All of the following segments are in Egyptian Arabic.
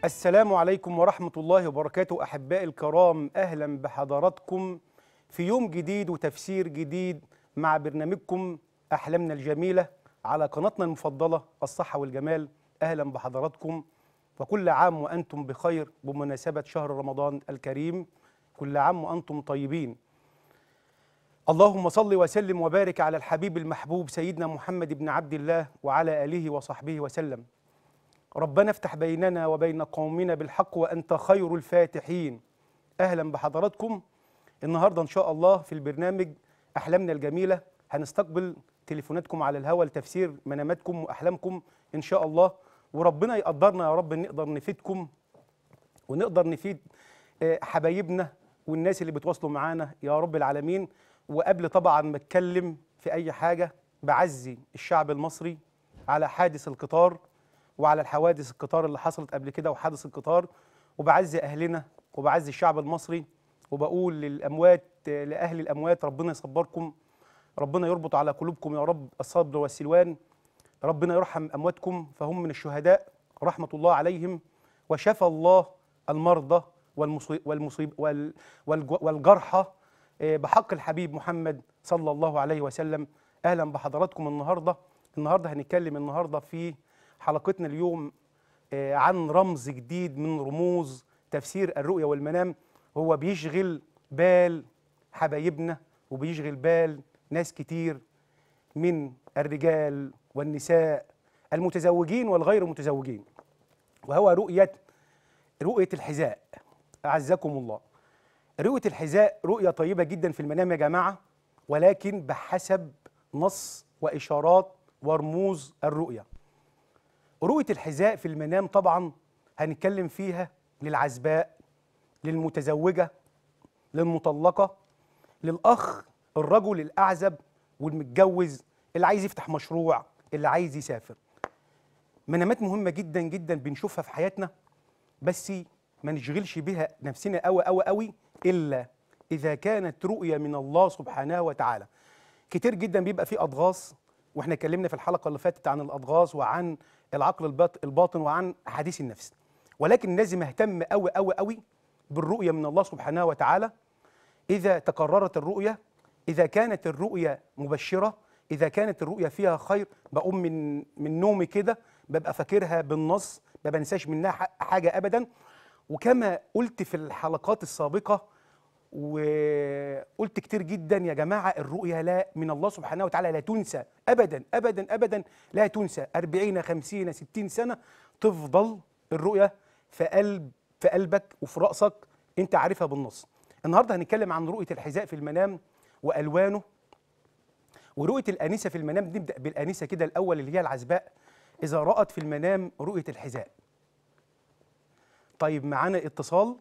السلام عليكم ورحمة الله وبركاته أحبائي الكرام أهلا بحضراتكم في يوم جديد وتفسير جديد مع برنامجكم أحلامنا الجميلة على قناتنا المفضلة الصحة والجمال أهلا بحضراتكم وكل عام وأنتم بخير بمناسبة شهر رمضان الكريم كل عام وأنتم طيبين اللهم صل وسلم وبارك على الحبيب المحبوب سيدنا محمد بن عبد الله وعلى آله وصحبه وسلم ربنا افتح بيننا وبين قومنا بالحق وأنت خير الفاتحين أهلا بحضراتكم النهاردة إن شاء الله في البرنامج أحلامنا الجميلة هنستقبل تليفوناتكم على الهواء لتفسير مناماتكم وأحلامكم إن شاء الله وربنا يقدرنا يا رب نقدر نفيدكم ونقدر نفيد آه، حبايبنا والناس اللي بتواصلوا معانا يا رب العالمين وقبل طبعا ما اتكلم في اي حاجه بعزي الشعب المصري على حادث القطار وعلى الحوادث القطار اللي حصلت قبل كده وحادث القطار وبعزي اهلنا وبعزي الشعب المصري وبقول للاموات آه، لاهل الاموات ربنا يصبركم ربنا يربط على قلوبكم يا رب الصبر والسلوان ربنا يرحم امواتكم فهم من الشهداء رحمه الله عليهم وشفى الله المرضى والمصيب والمصيب وال والج- والجرحى آه، بحق الحبيب محمد صلى الله عليه وسلم اهلا بحضراتكم النهارده النهارده هنتكلم النهارده في حلقتنا اليوم آه، عن رمز جديد من رموز تفسير الرؤيا والمنام هو بيشغل بال حبايبنا وبيشغل بال ناس كتير من الرجال والنساء المتزوجين والغير متزوجين وهو رؤية رؤية الحذاء أعزكم الله رؤية الحذاء رؤية طيبة جدا في المنام يا جماعة ولكن بحسب نص وإشارات ورموز الرؤية رؤية الحذاء في المنام طبعا هنتكلم فيها للعزباء للمتزوجة للمطلقة للأخ الرجل الأعزب والمتجوز اللي عايز يفتح مشروع اللي عايز يسافر منامات مهمة جدا جدا بنشوفها في حياتنا بس ما نشغلش بها نفسنا قوي قوي قوي إلا إذا كانت رؤية من الله سبحانه وتعالى كتير جدا بيبقى فيه أضغاث واحنا اتكلمنا في الحلقة اللي فاتت عن الأضغاث وعن العقل الباط- الباطن وعن حديث النفس ولكن لازم اهتم قوي قوي قوي بالرؤية من الله سبحانه وتعالى إذا تكررت الرؤية إذا كانت الرؤية مبشرة إذا كانت الرؤية فيها خير بقوم من من نومي كده ببقى فاكرها بالنص ما بنساش منها ح- حاجة أبدا وكما قلت في الحلقات السابقة وقلت كتير جدا يا جماعة الرؤية لا من الله سبحانه وتعالى لا تنسى أبدا أبدا أبدا لا تنسى 40 50 60 سنة تفضل الرؤية في قلب في قلبك وفي رأسك أنت عارفها بالنص النهاردة هنتكلم عن رؤية الحذاء في المنام وألوانه ورؤية الآنسة في المنام نبدأ بالآنسة كده الأول اللي هي العزباء إذا رأت في المنام رؤية الحذاء طيب معانا اتصال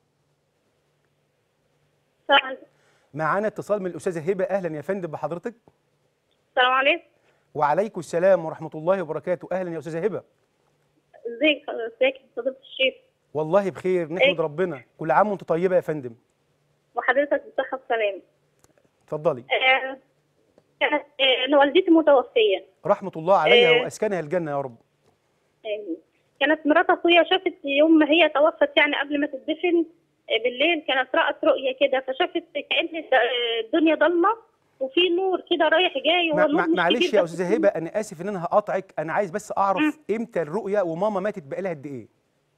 السلام عليكم معانا اتصال من الأستاذة هبة أهلا يا فندم بحضرتك السلام عليكم وعليكم السلام ورحمة الله وبركاته أهلا يا أستاذة هبة ازيك ازيك يا فضيلة الشيخ والله بخير نحمد إيه؟ ربنا كل عام وأنت طيبة يا فندم وحضرتك بصحة وسلامة اتفضلي آه، كانت آه، انا والدتي متوفية رحمة الله عليها إيه؟ وأسكنها الجنة يا رب آه، كانت مرات اخويا شافت يوم ما هي توفت يعني قبل ما تدفن آه، بالليل كانت رأت رؤية كده فشافت كأن الد- آه، الدنيا ضلمة وفي نور كده رايح جاي هو مع- نور مع- مش معلش كبير يا بس أستاذة هبة أنا آسف إن أنا هقاطعك أنا عايز بس أعرف إمتى الرؤية وماما ماتت بقالها قد إيه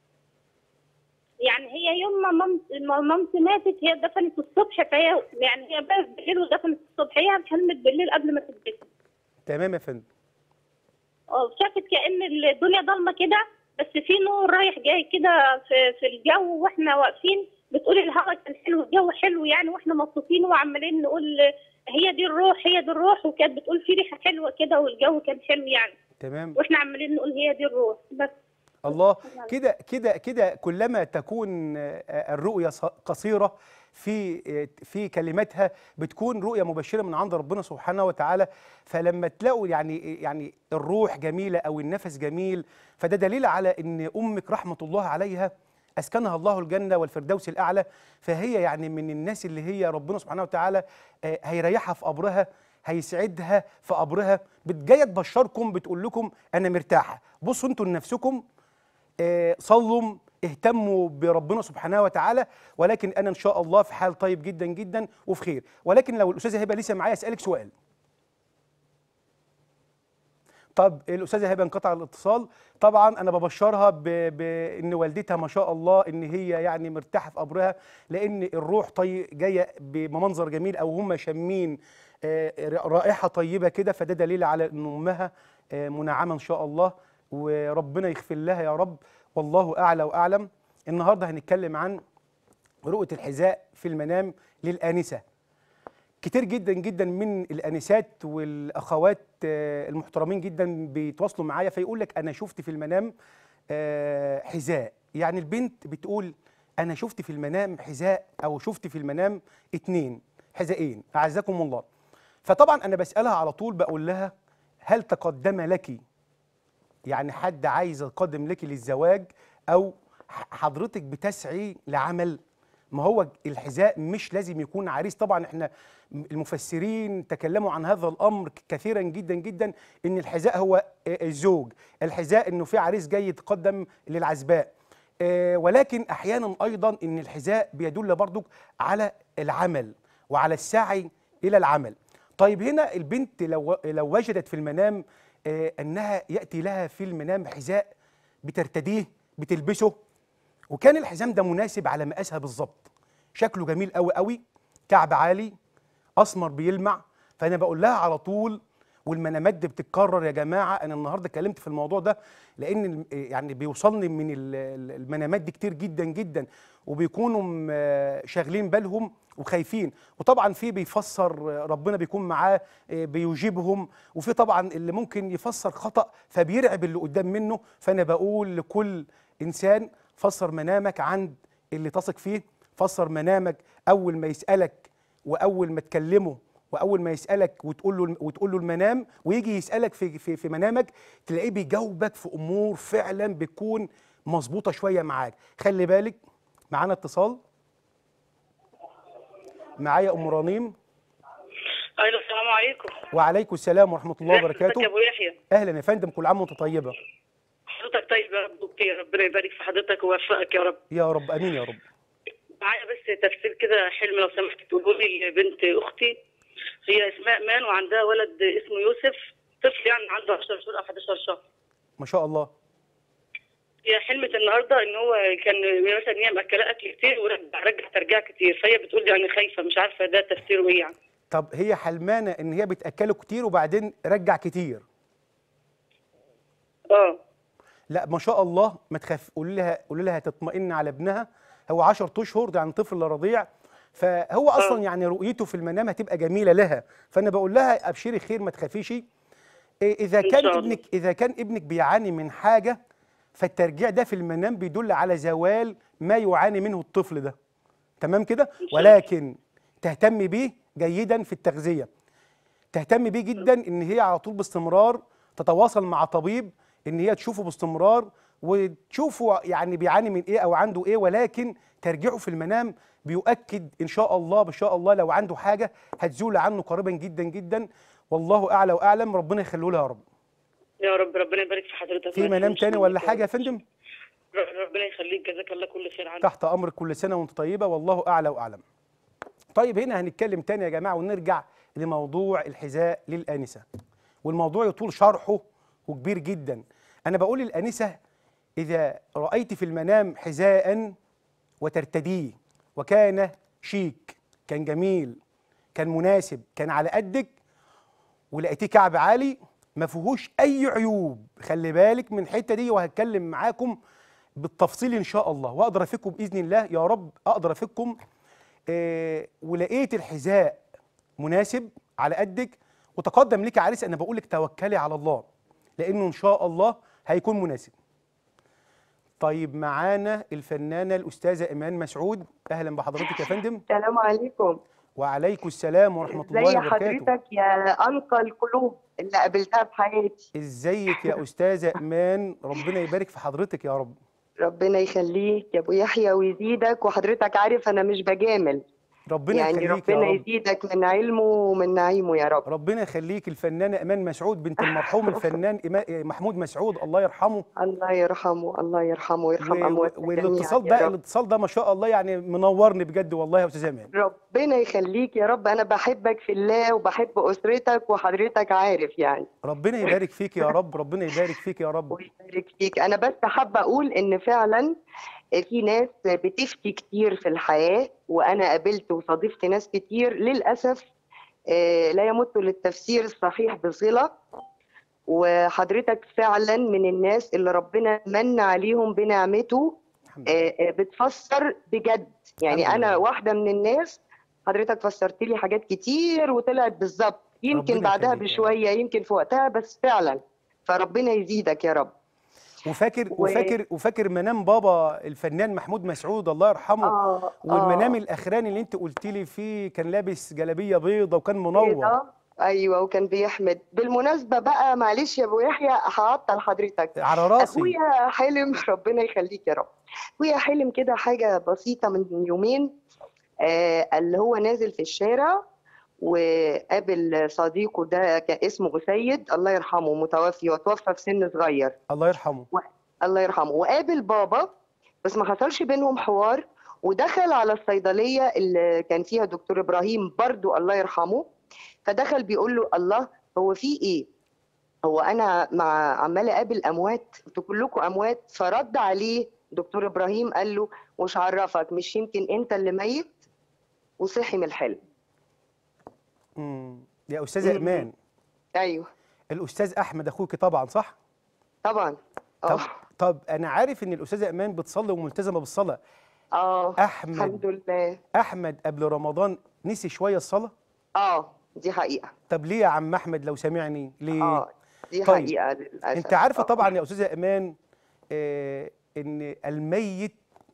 يعني هي يوم ما مامت- ما مامتي ماتت هي دفنت الصبح فهي يعني هي بقت بالليل ودفنت الصبح هي حلمت بالليل قبل ما تدفن تمام يا فندم اه شافت كأن الدنيا ضلمة كده بس في نور رايح جاي كده في, في الجو واحنا واقفين بتقول الهواء كان حلو الجو حلو يعني واحنا مبسوطين وعمالين نقول هي دي الروح هي دي الروح وكانت بتقول في ريحة حلوة كده والجو كان حلو يعني تمام واحنا عمالين نقول هي دي الروح بس الله كده كده كده كلما تكون آه، الرؤية ص- قصيرة في آه، في كلماتها بتكون رؤية مبشرة من عند ربنا سبحانه وتعالى فلما تلاقوا يعني يعني الروح جميلة أو النفس جميل فده دليل على إن أمك رحمة الله عليها أسكنها الله الجنة والفردوس الأعلى فهي يعني من الناس اللي هي ربنا سبحانه وتعالى آه، هيريحها في قبرها هيسعدها في قبرها بتجايه تبشركم بتقول لكم انا مرتاحه بصوا انتوا لنفسكم آه، صلوا اهتموا بربنا سبحانه وتعالى ولكن انا ان شاء الله في حال طيب جدا جدا وفي خير ولكن لو الاستاذه هبه لسه معايا اسالك سؤال طب الاستاذه هبه انقطع الاتصال طبعا انا ببشرها ب- بان والدتها ما شاء الله ان هي يعني مرتاحه في قبرها لان الروح طي جايه بمنظر جميل او هم شامين آه، رائحه طيبه كده فده دليل على ان امها آه، منعمه ان شاء الله وربنا يغفر لها يا رب والله اعلى واعلم النهارده هنتكلم عن رؤيه الحذاء في المنام للانسه كتير جدا جدا من الانسات والاخوات آه، المحترمين جدا بيتواصلوا معايا فيقول لك انا شفت في المنام آه، حذاء يعني البنت بتقول انا شفت في المنام حذاء او شفت في المنام اتنين حذاءين اعزكم الله فطبعا انا بسالها على طول بقول لها هل تقدم لك يعني حد عايز يقدم لك للزواج او ح- حضرتك بتسعي لعمل ما هو الحذاء مش لازم يكون عريس طبعا احنا المفسرين تكلموا عن هذا الامر كثيرا جدا جدا ان الحذاء هو آه، الزوج الحذاء انه في عريس جاي يتقدم للعزباء آه، ولكن احيانا ايضا ان الحذاء بيدل برضك على العمل وعلى السعي الى العمل طيب هنا البنت لو لو وجدت في المنام آه، انها ياتي لها في المنام حذاء بترتديه بتلبسه وكان الحزام ده مناسب على مقاسها بالظبط شكله جميل قوي قوي كعب عالي اسمر بيلمع فانا بقول لها على طول والمنامات دي بتتكرر يا جماعه انا النهارده اتكلمت في الموضوع ده لان ال- يعني بيوصلني من ال- ال- المنامات دي كتير جدا جدا وبيكونوا م- آه شاغلين بالهم وخايفين وطبعا في بيفسر آه، ربنا بيكون معاه آه، بيجيبهم وفي طبعا اللي ممكن يفسر خطأ فبيرعب اللي قدام منه فانا بقول لكل انسان فسر منامك عند اللي تثق فيه فسر منامك اول ما يسالك واول ما تكلمه واول ما يسالك وتقول له وتقول له المنام ويجي يسالك في في, في منامك تلاقيه بيجاوبك في امور فعلا بتكون مظبوطه شويه معاك خلي بالك معانا اتصال معايا ام رنيم الو السلام عليكم وعليكم السلام ورحمه الله ازيك يا وبركاته ابو يحيى اهلا يا فندم كل عام وانت طيبه حضرتك طيب يا رب بخير ربنا يبارك في حضرتك ويوفقك يا رب يا رب امين يا رب معايا بس تفسير كده حلم لو سمحت تقولوا لي بنت اختي هي اسماء مان وعندها ولد اسمه يوسف طفل يعني عنده 10 شهور او 11 شهر ما شاء الله هي حلمت النهارده ان هو كان مثلا هي مأكله اكل كتير ورجع رجع ترجع كتير فهي بتقول لي انا خايفه مش عارفه ده تفسيره ايه يعني طب هي حلمانه ان هي بتاكله كتير وبعدين رجع كتير اه لا ما شاء الله ما تخاف قولي لها قولي لها تطمئن على ابنها هو 10 اشهر ده يعني طفل رضيع فهو اصلا يعني رؤيته في المنام هتبقى جميله لها فانا بقول لها ابشري خير ما تخافيش إيه اذا إن كان شاء الله. ابنك اذا كان ابنك بيعاني من حاجه فالترجيع ده في المنام بيدل على زوال ما يعاني منه الطفل ده تمام كده ولكن تهتمي بيه جيدا في التغذيه تهتم بيه جدا ان هي على طول باستمرار تتواصل مع طبيب ان هي تشوفه باستمرار وتشوفه يعني بيعاني من ايه او عنده ايه ولكن ترجعه في المنام بيؤكد ان شاء الله بان شاء الله لو عنده حاجه هتزول عنه قريبا جدا جدا والله اعلى واعلم ربنا يخليه له يا رب يا رب ربنا يبارك في حضرتك في ما منام يحرمش تاني ولا منك يا حاجه يا رب. فندم ربنا يخليك جزاك الله كل خير عنك تحت امرك كل سنه وانت طيبه والله اعلى واعلم طيب هنا هنتكلم تاني يا جماعه ونرجع لموضوع الحذاء للانسه والموضوع يطول شرحه وكبير جدا انا بقول للانسه اذا رايت في المنام حذاء وترتديه وكان شيك كان جميل كان مناسب كان على قدك ولقيتيه كعب عالي ما فيهوش اي عيوب خلي بالك من الحته دي وهتكلم معاكم بالتفصيل ان شاء الله واقدر افيدكم باذن الله يا رب اقدر افيدكم آه ولقيت الحذاء مناسب على قدك وتقدم لك عريس انا بقول لك توكلي على الله لانه ان شاء الله هيكون مناسب طيب معانا الفنانه الاستاذه ايمان مسعود اهلا بحضرتك يا فندم السلام عليكم وعليكم السلام ورحمه الله ازي وبركاته حضرتك يا انقى القلوب اللي قابلتها في حياتي ازيك يا استاذه ايمان ربنا يبارك في حضرتك يا رب ربنا يخليك يا ابو يحيى ويزيدك وحضرتك عارف انا مش بجامل ربنا يعني يخليك يا ربنا رب يزيدك من علمه ومن نعيمه يا رب ربنا يخليك الفنانه امان مسعود بنت المرحوم الفنان إما- محمود مسعود الله يرحمه الله يرحمه الله يرحمه ويرحم و- امواتنا والاتصال جميعاً يا ده رب. الاتصال ده ما شاء الله يعني منورني بجد والله يا استاذ امان ربنا يخليك يا رب انا بحبك في الله وبحب اسرتك وحضرتك عارف يعني ربنا يبارك فيك يا رب ربنا يبارك فيك يا رب ويبارك فيك انا بس حابه اقول ان فعلا في ناس بتفتي كتير في الحياه وانا قابلت وصادفت ناس كتير للاسف آه، لا يمت للتفسير الصحيح بصله وحضرتك فعلا من الناس اللي ربنا من عليهم بنعمته الحمد لله آه، آه، بتفسر بجد يعني الحمد انا لله. واحده من الناس حضرتك فسرت لي حاجات كتير وطلعت بالظبط يمكن ربنا بعدها يخليك يا رب. بشويه يمكن في وقتها بس فعلا فربنا يزيدك يا رب وفاكر و- وفاكر وفاكر منام بابا الفنان محمود مسعود الله يرحمه اه والمنام آه. الاخراني اللي انت قلت لي فيه كان لابس جلابيه بيضه وكان منور كده. ايوه وكان بيحمد بالمناسبه بقى معلش يا ابو يحيى هعطل حضرتك على راسي اخويا حلم ربنا يخليك يا رب اخويا حلم كده حاجه بسيطه من يومين آه اللي هو نازل في الشارع وقابل صديقه ده كان اسمه سيد الله يرحمه متوفي وتوفى في سن صغير الله يرحمه الله يرحمه وقابل بابا بس ما حصلش بينهم حوار ودخل على الصيدليه اللي كان فيها دكتور ابراهيم برضو الله يرحمه فدخل بيقول له الله هو في ايه هو انا مع عمال اقابل اموات انتوا كلكم اموات فرد عليه دكتور ابراهيم قال له مش عرفك مش يمكن انت اللي ميت وصحي من الحلم امم يا استاذه مم. ايمان ايوه الاستاذ احمد اخوك طبعا صح طبعا طب اه طب انا عارف ان الاستاذه ايمان بتصلي وملتزمه بالصلاه اه احمد الحمد لله احمد قبل رمضان نسي شويه الصلاه اه دي حقيقه طب ليه يا عم احمد لو سامعني ليه اه دي طيب. حقيقه للاسف انت عارفه آه. طبعا يا استاذه ايمان آه ان الميت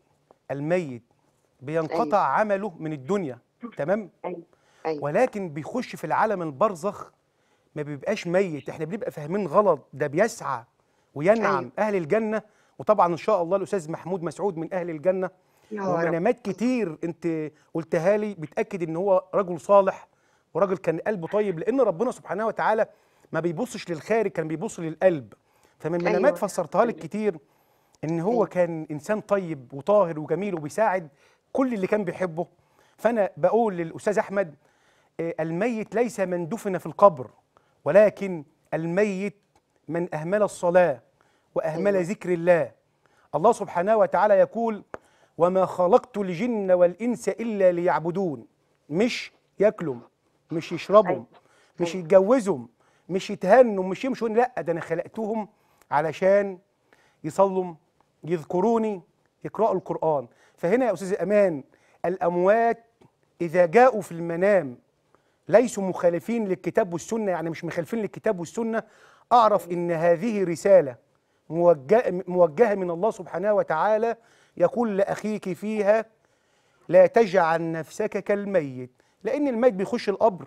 الميت بينقطع عمله من الدنيا تمام ايوه ايوه ولكن بيخش في العالم البرزخ ما بيبقاش ميت احنا بنبقى فاهمين غلط ده بيسعى وينعم أيوة. اهل الجنه وطبعا ان شاء الله الاستاذ محمود مسعود من اهل الجنه يا رب ومنامات كتير انت قلتها لي بتاكد ان هو رجل صالح وراجل كان قلبه طيب لان ربنا سبحانه وتعالى ما بيبصش للخارج كان بيبص للقلب فمن أيوة. منامات فسرتها لك كتير ان هو أيوة. كان انسان طيب وطاهر وجميل وبيساعد كل اللي كان بيحبه فانا بقول للاستاذ احمد آه، الميت ليس من دفن في القبر ولكن الميت من اهمل الصلاه واهمل أيوة. ذكر الله الله سبحانه وتعالى يقول وما خلقت الجن والانس الا ليعبدون مش ياكلوا مش يشربوا أيوة. مش أيوة. يتجوزوا مش يتهنوا مش يمشوا لا ده انا خلقتهم علشان يصلوا يذكروني يقرأوا القرآن فهنا يا أستاذ أمان الأموات إذا جاءوا في المنام ليسوا مخالفين للكتاب والسنة يعني مش مخالفين للكتاب والسنة أعرف إن هذه رسالة موجهة, موجهة من الله سبحانه وتعالى يقول لأخيك فيها لا تجعل نفسك كالميت لأن الميت بيخش القبر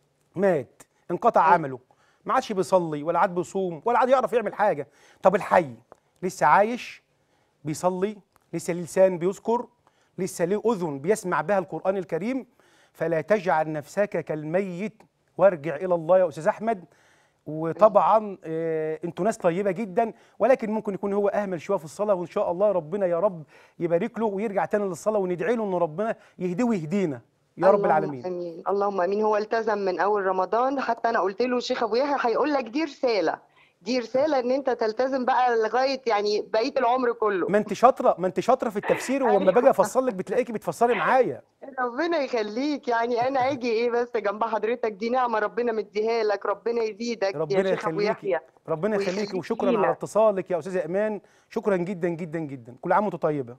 مات انقطع أيوة. عمله ما عادش بيصلي ولا عاد بيصوم ولا عاد يعرف يعمل حاجة طب الحي لسه عايش بيصلي لسه ليه لسان بيذكر لسه ليه أذن بيسمع بها القرآن الكريم فلا تجعل نفسك كالميت وارجع إلى الله يا أستاذ أحمد وطبعا آه انتوا ناس طيبه جدا ولكن ممكن يكون هو اهمل شويه في الصلاه وان شاء الله ربنا يا رب يبارك له ويرجع تاني للصلاه وندعي له ان ربنا يهديه ويهدينا يا رب اللهم العالمين امين اللهم امين هو التزم من اول رمضان حتى انا قلت له شيخ ابو يحيى هيقول لك دي رساله دي رساله ان انت تلتزم بقى لغايه يعني بقيه العمر كله ما انت شاطره ما انت شاطره في التفسير ولما أيوة. باجي افسر لك بتلاقيكي بتفسري معايا ربنا يخليك يعني انا اجي ايه بس جنب حضرتك دي نعمه ربنا مديها لك ربنا يزيدك يا ربنا شيخ ابو يخليكي يحيى ربنا يخليكي ويخليك وشكرا لينا. على اتصالك يا استاذه ايمان شكرا جدا جدا جدا كل عام وانت طيبه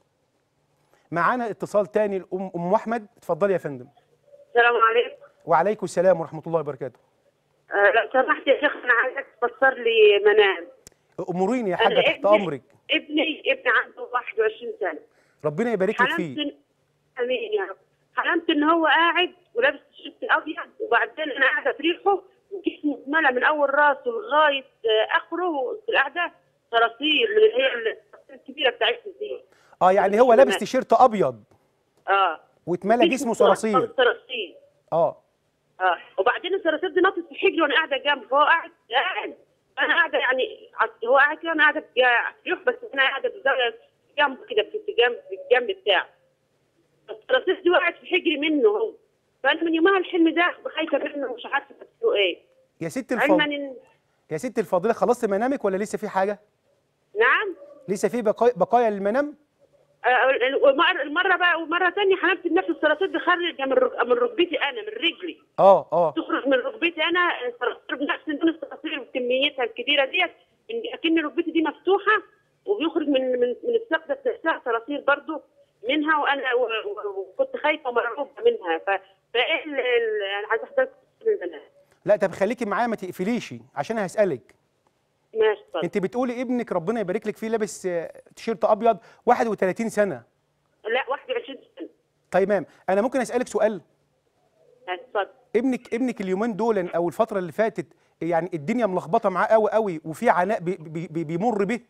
معانا اتصال تاني الام ام احمد اتفضلي يا فندم السلام عليكم وعليكم السلام ورحمه الله وبركاته آه، لو سمحت يا شيخ انا عايزك تفسر لي منام اموريني يا أنا حاجه تحت ابني- امرك ابني ابني عنده 21 سنه ربنا يبارك لك حلمت فيه إن- امين يا رب حلمت ان هو قاعد ولابس تيشيرت ابيض وبعدين انا قاعده في ريحه وجسمه اتملى من اول راسه لغايه آه، اخره في القعده صراصير من اللي هي الصراصير الكبيره بتاعتنا دي اه يعني هو لابس تيشيرت ابيض اه واتملى جسمه صراصير صراصير اه اه وبعدين الصراصير دي نطت في حجري وانا قاعده جنبه فهو قاعد قاعد انا قاعده يعني عط- هو قاعد كده انا قاعده في جا- في يوم بس انا قاعده في زاويه جنبه كده في في جنب في الجنب بتاعه الصراصير دي وقعت في حجري منه هو فانا من يومها الحلم ده خايفه منه ومش عارفه تفسيره ايه يا ست علما الفاضله ان يا ست الفاضله خلصت منامك ولا لسه في حاجه نعم لسه في بقايا بقايا للمنام آه، المرة- المره بقى ومره ثانيه حملت نفس الصراصير دي خارجه من رك- من ركبتي انا من رجلي اه اه تخرج من ركبتي انا صراصير بنفس لون الصراصير بكميتها الكبيره ديت إن اكن ركبتي دي مفتوحه وبيخرج من من من السقف بتاعها صراصير برضو منها وانا و- و- وكنت خايفه ومرعوبه منها ف فايه ال- ال- انا عايزه احضرتك البنات لا طب خليكي معايا ما تقفليش عشان هسالك ماشي اتفضل انت بتقولي ابنك ربنا يبارك لك فيه لابس آه، تيشيرت ابيض 31 سنه لا 21 سنه تمام انا ممكن اسالك سؤال اتفضل ابنك ابنك اليومين دول او الفتره اللي فاتت يعني الدنيا ملخبطه معاه قوي قوي وفي عناء بي بي بي بيمر به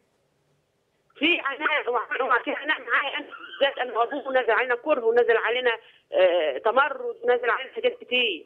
في عناء وع- في عناء معايا انا بالذات انا ابوه ونزل علينا كره ونزل علينا آه، تمرد ونزل علينا حاجات كتير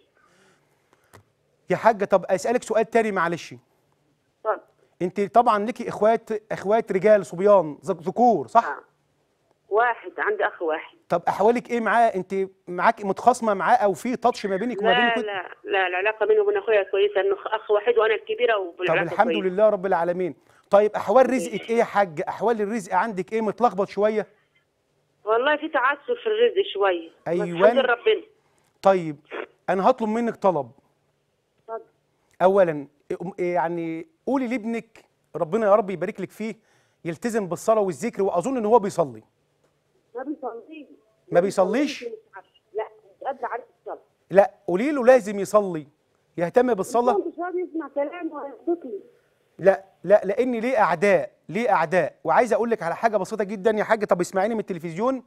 يا حاجه طب اسالك سؤال تاني معلش اتفضل انت طبعا ليكي اخوات اخوات رجال صبيان ذك- ذكور صح آه. واحد عندي اخ واحد طب احوالك ايه معاه انت معاك متخاصمه معاه او في تاتش ما بينك وما لا بينه كده؟ لا لا العلاقه بيني وبين اخويا كويسه انه اخ وحيد وانا الكبيره طب وبالعلاقه الحمد كويسة. لله رب العالمين طيب احوال رزقك ايه يا حاج احوال الرزق عندك ايه متلخبط شويه والله في تعثر في الرزق شويه بس أيوان. الحمد لله ربنا طيب انا هطلب منك طلب اتفضل. اولا إيه- يعني قولي لابنك ربنا يا رب يبارك لك فيه يلتزم بالصلاه والذكر واظن ان هو بيصلي ما بيصليش ما بيصليش؟ مش عارف. لا مش قادره عارف الصلاه لا قولي له لازم يصلي يهتم بالصلاه مش راضي يسمع كلام ولا يصدقني لا لا لان ليه اعداء ليه اعداء وعايز اقول لك على حاجه بسيطه جدا يا حاج طب اسمعيني من التلفزيون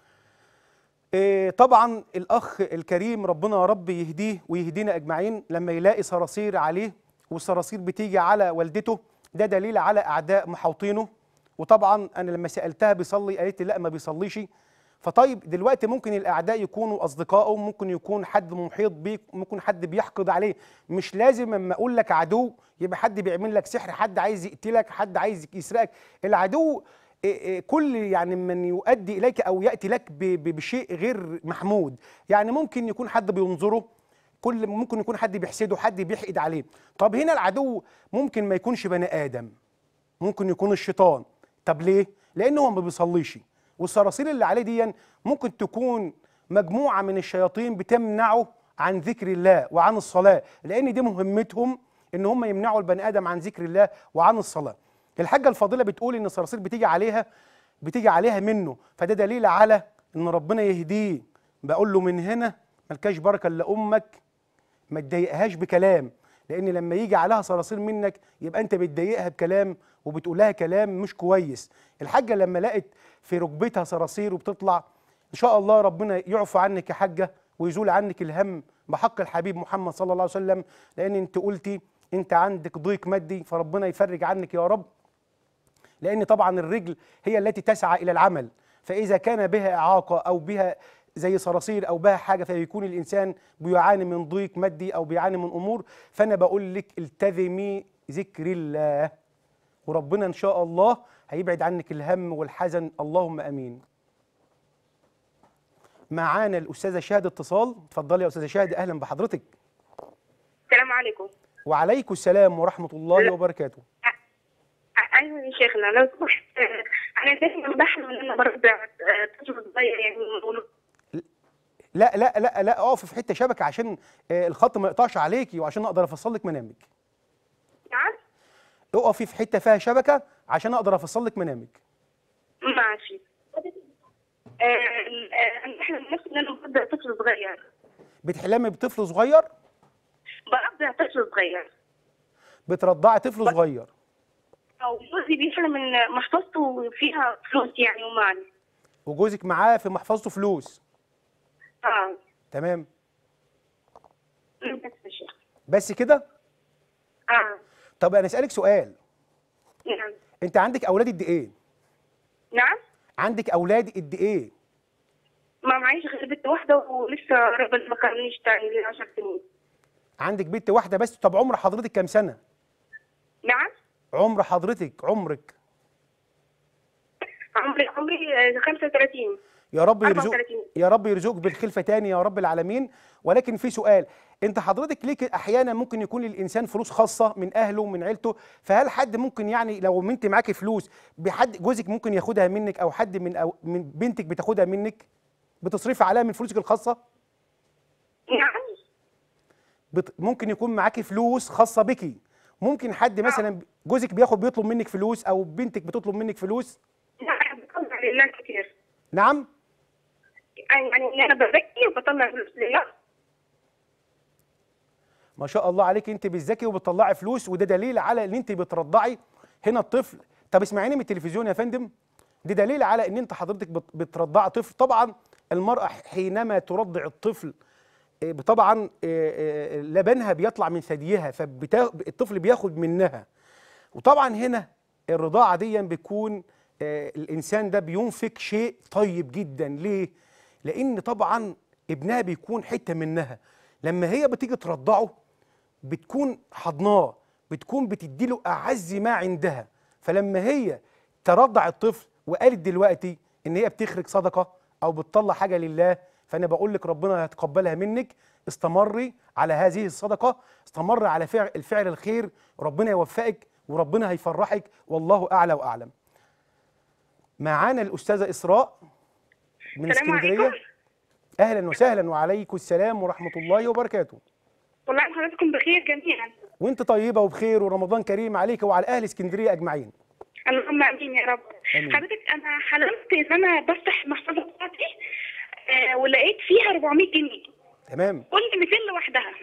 إيه طبعا الاخ الكريم ربنا يا رب يهديه ويهدينا اجمعين لما يلاقي صراصير عليه والصراصير بتيجي على والدته ده دليل على اعداء محاوطينه وطبعا انا لما سالتها بيصلي قالت لي لا ما بيصليش فطيب دلوقتي ممكن الاعداء يكونوا اصدقائه ممكن يكون حد محيط بيك ممكن حد بيحقد عليه مش لازم اما اقول لك عدو يبقى حد بيعمل لك سحر حد عايز يقتلك حد عايز يسرقك العدو إيه إيه كل يعني من يؤدي اليك او ياتي لك ب- ب- بشيء غير محمود يعني ممكن يكون حد بينظره كل ممكن يكون حد بيحسده حد بيحقد عليه طب هنا العدو ممكن ما يكونش بني ادم ممكن يكون الشيطان طب ليه لانه هو ما بيصليش والصراصير اللي عليه دي ممكن تكون مجموعه من الشياطين بتمنعه عن ذكر الله وعن الصلاه لان دي مهمتهم ان هم يمنعوا البني ادم عن ذكر الله وعن الصلاه الحاجه الفاضله بتقول ان الصراصير بتيجي عليها بتيجي عليها منه فده دليل على ان ربنا يهديه بقول له من هنا ملكاش بركه الا امك ما تضايقهاش بكلام لان لما يجي عليها صراصير منك يبقى انت بتضايقها بكلام وبتقول لها كلام مش كويس الحاجه لما لقت في ركبتها صراصير وبتطلع ان شاء الله ربنا يعفو عنك يا حاجه ويزول عنك الهم بحق الحبيب محمد صلى الله عليه وسلم لان انت قلتي انت عندك ضيق مادي فربنا يفرج عنك يا رب لان طبعا الرجل هي التي تسعى الى العمل فاذا كان بها اعاقه او بها زي صراصير او بها حاجه فيكون الانسان بيعاني من ضيق مادي او بيعاني من امور فانا بقول لك التزمي ذكر الله وربنا ان شاء الله هيبعد عنك الهم والحزن اللهم امين معانا الاستاذه شاهد اتصال اتفضلي يا استاذه شاهد اهلا بحضرتك السلام عليكم وعليكم السلام ورحمه الله وبركاته ايوه يا شيخنا لو سمحت آه، انا دايما بحلم ان انا برضع آه، طفل صغير يعني لا لا لا لا اقف في حته شبكه عشان آه، الخط ما يقطعش عليكي وعشان اقدر افصل لك منامك نعم اقفي في حته فيها شبكه عشان اقدر افصل لك منامك ماشي آه، آه، انا بحلم نفسي ان انا برضع طفل صغير بتحلمي بطفل صغير برضع طفل صغير بترضعي طفل صغير او جوزي بيحلم ان محفظته فيها فلوس يعني ومال وجوزك معاه في محفظته فلوس اه تمام بس يا شيخ بس كده اه طب انا اسالك سؤال نعم انت عندك اولاد قد ايه نعم عندك اولاد قد ايه ما معيش غير بنت واحده ولسه ربنا ما كرمنيش تاني لي 10 سنين عندك بنت واحده بس طب عمر حضرتك كام سنه نعم عمر حضرتك عمرك عمري عمري آه، 35 يا رب يرزق 34. يا رب يرزقك بالخلفه تاني يا رب العالمين ولكن في سؤال انت حضرتك ليك احيانا ممكن يكون للانسان فلوس خاصه من اهله من عيلته فهل حد ممكن يعني لو انت معاكي فلوس بحد جوزك ممكن ياخدها منك او حد من أو من بنتك بتاخدها منك بتصرفي عليها من فلوسك الخاصه نعم بت... ممكن يكون معاكي فلوس خاصه بيكي ممكن حد مثلا جوزك بياخد بيطلب منك فلوس او بنتك بتطلب منك فلوس لا بطلع لله كتير نعم يعني انا بزكي وبطلع فلوس لله ما شاء الله عليك انت بتذاكي وبتطلعي فلوس وده دليل على ان انت بترضعي هنا الطفل طب اسمعيني من التلفزيون يا فندم دي دليل على ان انت حضرتك بت- بترضعي طفل طبعا المراه حينما ترضع الطفل آه، طبعا آه، آه، لبنها بيطلع من ثديها فالطفل بياخد منها وطبعا هنا الرضاعه دي بيكون آه، الانسان ده بينفق شيء طيب جدا ليه لان طبعا ابنها بيكون حته منها لما هي بتيجي ترضعه بتكون حضناه بتكون بتديله اعز ما عندها فلما هي ترضع الطفل وقالت دلوقتي ان هي بتخرج صدقه او بتطلع حاجه لله فانا بقول لك ربنا هيتقبلها منك استمري على هذه الصدقه استمر على فعل الفعل الخير ربنا يوفقك وربنا هيفرحك والله اعلى واعلم معانا الاستاذه اسراء من السلام اسكندريه عليكم. اهلا وسهلا وعليكم السلام ورحمه الله وبركاته والله حضراتكم بخير جميعا وانت طيبه وبخير ورمضان كريم عليك وعلى اهل اسكندريه اجمعين اللهم امين يا رب آمين. حضرتك انا حلمت ان انا بفتح المحفظه بتاعتي آه ولقيت فيها 400 جنيه تمام كل 200 لوحدها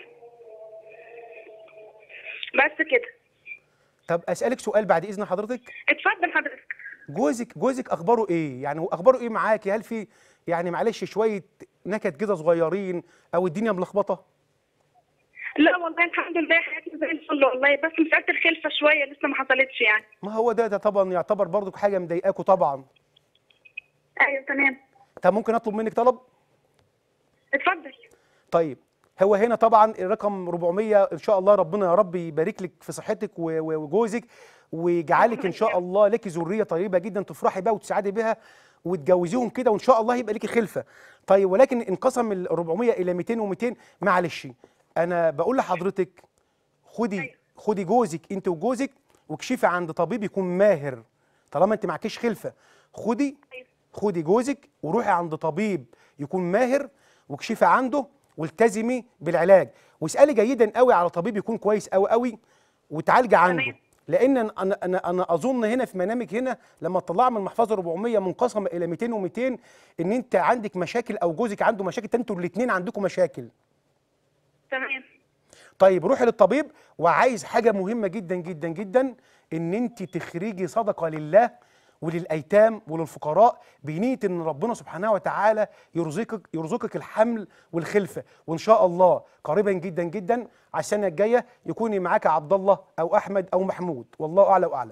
بس كده طب اسالك سؤال بعد اذن حضرتك اتفضل حضرتك جوزك جوزك اخباره ايه يعني هو اخباره ايه معاكي هل في يعني معلش شويه نكد كده صغيرين او الدنيا ملخبطه لا والله الحمد لله حياتي زي الفل والله بس مسألة الخلفة شوية لسه ما حصلتش يعني ما هو ده ده طبعا يعتبر برضك حاجه مضايقاكوا طبعا ايوه تمام طب ممكن اطلب منك طلب اتفضل طيب هو هنا طبعا الرقم 400 ان شاء الله ربنا يا رب يبارك لك في صحتك و- و- وجوزك ويجعلك ان شاء الله لك ذريه طيبه جدا تفرحي بها وتسعدي بها وتجوزيهم كده وان شاء الله يبقى لك خلفه طيب ولكن انقسم ال 400 الى 200 و200 معلش انا بقول لحضرتك خدي خدي جوزك انت وجوزك واكشفي عند طبيب يكون ماهر طالما انت معكيش خلفه خدي خدي جوزك وروحي عند طبيب يكون ماهر واكشفي عنده والتزمي بالعلاج واسالي جيدا قوي على طبيب يكون كويس قوي قوي وتعالجي عنده تمام. لان انا انا انا اظن هنا في منامك هنا لما تطلع من المحفظه 400 منقسمه الى 200 و200 ان انت عندك مشاكل او جوزك عنده مشاكل انتوا الاثنين عندكم مشاكل تمام طيب روحي للطبيب وعايز حاجه مهمه جدا جدا جدا ان انت تخرجي صدقه لله وللايتام وللفقراء بنيه ان ربنا سبحانه وتعالى يرزقك يرزقك الحمل والخلفه وان شاء الله قريبا جدا جدا على السنه الجايه يكون معاك عبد الله او احمد او محمود والله اعلى واعلم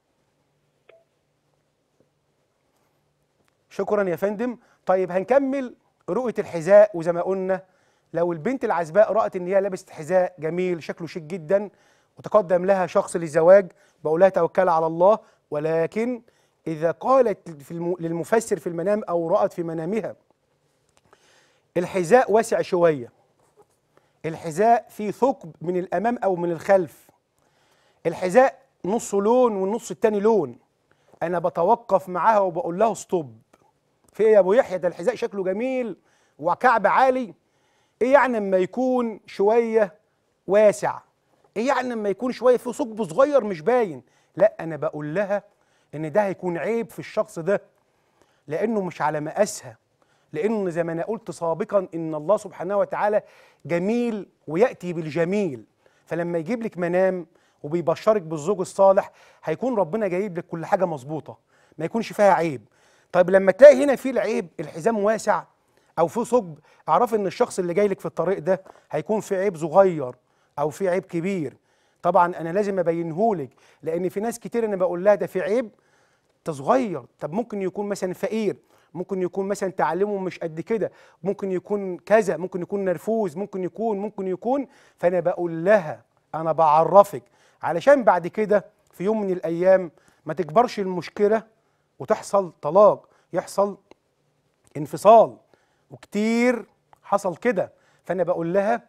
شكرا يا فندم طيب هنكمل رؤيه الحذاء وزي ما قلنا لو البنت العزباء رأت ان هي لابسه حذاء جميل شكله شيك جدا وتقدم لها شخص للزواج بقول لها توكلي على الله ولكن اذا قالت في الم... للمفسر في المنام او رأت في منامها الحذاء واسع شويه الحذاء فيه ثقب من الامام او من الخلف الحذاء نصه لون والنص التاني لون انا بتوقف معاها وبقول لها ستوب في ايه يا ابو يحيى ده الحذاء شكله جميل وكعب عالي ايه يعني اما يكون شويه واسع ايه يعني اما يكون شويه فيه ثقب صغير مش باين لا انا بقول لها ان ده هيكون عيب في الشخص ده لانه مش على مقاسها لانه زي ما انا قلت سابقا ان الله سبحانه وتعالى جميل وياتي بالجميل فلما يجيب لك منام وبيبشرك بالزوج الصالح هيكون ربنا جايب لك كل حاجه مظبوطه ما يكونش فيها عيب طيب لما تلاقي هنا في العيب الحزام واسع او في ثقب اعرفي ان الشخص اللي جاي لك في الطريق ده هيكون في عيب صغير او في عيب كبير طبعا انا لازم ابينهولك لان في ناس كتير انا بقول لها ده في عيب ده صغير طب ممكن يكون مثلا فقير ممكن يكون مثلا تعليمه مش قد كده ممكن يكون كذا ممكن يكون نرفوز ممكن يكون ممكن يكون فانا بقول لها انا بعرفك علشان بعد كده في يوم من الايام ما تكبرش المشكله وتحصل طلاق يحصل انفصال وكتير حصل كده فانا بقول لها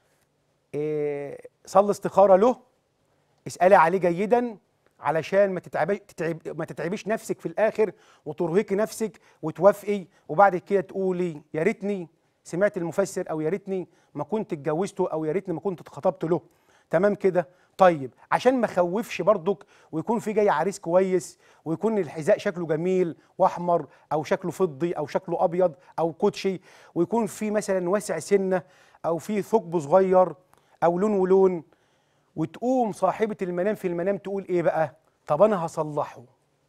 إيه صلي استخاره له اسالي عليه جيدا علشان ما تتعبي تتعب ما تتعبيش نفسك في الاخر وترهقي نفسك وتوافقي وبعد كده تقولي يا ريتني سمعت المفسر او يا ريتني ما كنت اتجوزته او يا ريتني ما كنت اتخطبت له تمام كده طيب عشان ما اخوفش برضك ويكون في جاي عريس كويس ويكون الحذاء شكله جميل واحمر او شكله فضي او شكله ابيض او كوتشي ويكون في مثلا واسع سنه او في ثقب صغير او لون ولون وتقوم صاحبه المنام في المنام تقول ايه بقى طب انا هصلحه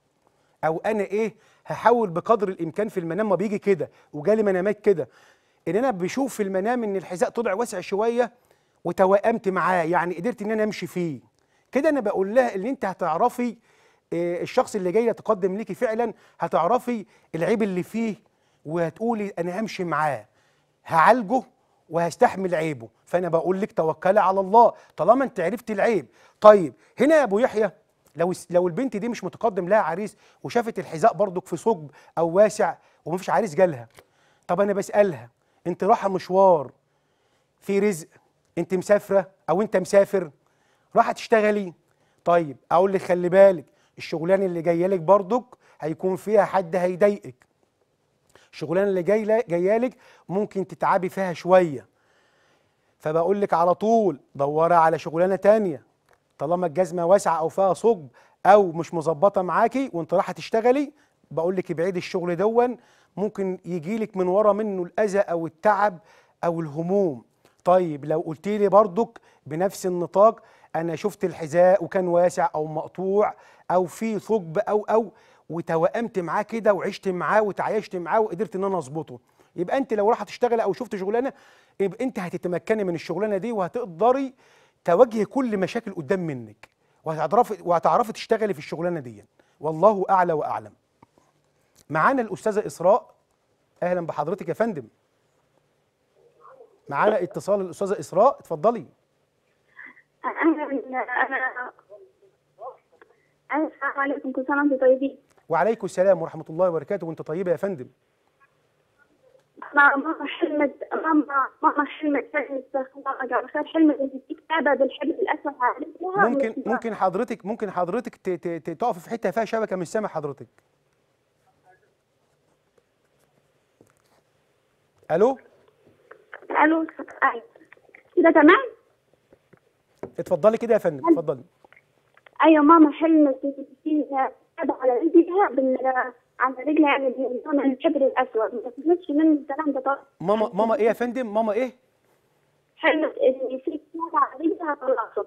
او انا ايه هحاول بقدر الامكان في المنام ما بيجي كده وجالي منامات كده ان انا بشوف في المنام ان الحذاء طلع واسع شويه وتوائمت معاه يعني قدرت ان انا امشي فيه كده انا بقول لها ان انت هتعرفي آه، الشخص اللي جاي يتقدم ليكي فعلا هتعرفي العيب اللي فيه وهتقولي انا همشي معاه هعالجه وهستحمل عيبه فانا بقول لك توكلي على الله طالما انت عرفت العيب طيب هنا يا ابو يحيى لو لو البنت دي مش متقدم لها عريس وشافت الحذاء برضك في ثقب او واسع ومفيش عريس جالها طب انا بسالها انت رايحه مشوار في رزق انت مسافره او انت مسافر رايحه تشتغلي طيب اقول لك خلي بالك الشغلانه اللي جايه لك برضك هيكون فيها حد هيضايقك الشغلانه اللي جايه جايه لك ممكن تتعبي فيها شويه فبقول لك على طول دوري على شغلانه تانية طالما الجزمه واسعه او فيها ثقب او مش مظبطه معاكي وانت رايحه تشتغلي بقول لك ابعدي الشغل دون ممكن يجي لك من ورا منه الاذى او التعب او الهموم طيب لو قلت لي برضك بنفس النطاق انا شفت الحذاء وكان واسع او مقطوع او في ثقب او او وتوائمت معاه كده وعشت معاه وتعايشت معاه وقدرت ان انا اظبطه يبقى انت لو راح تشتغل او شفت شغلانه يبقى انت هتتمكني من الشغلانه دي وهتقدري تواجهي كل مشاكل قدام منك وهتعرفي وهتعرفي تشتغلي في الشغلانه دي والله اعلى واعلم معانا الاستاذه اسراء اهلا بحضرتك يا فندم معانا اتصال الاستاذه اسراء اتفضلي انا انا أنا السلام عليكم كل سنه وانتم طيبين وعليكم السلام ورحمه الله وبركاته وانت طيبه يا فندم ماما ماما حلمت ماما ماما حلمت حلمت الله على خير حلمت ان في كتابه بالحبل الاسود على رجلها ممكن واسمها- ممكن حضرتك ممكن حضرتك ت- ت- ت- تقف في حته فيها شبكه مش سامع حضرتك الو الو أيوة. كده تمام اتفضلي كده يا فندم اتفضلي ايوه ماما حلمت إن في كتابه على رجلها بال على رجلها يعني باللون الحبر الاسود ما تفهمش من الكلام ده طبعا ماما ماما ايه يا فندم ماما ايه حلمت ان في كتابه على رجلها طلعت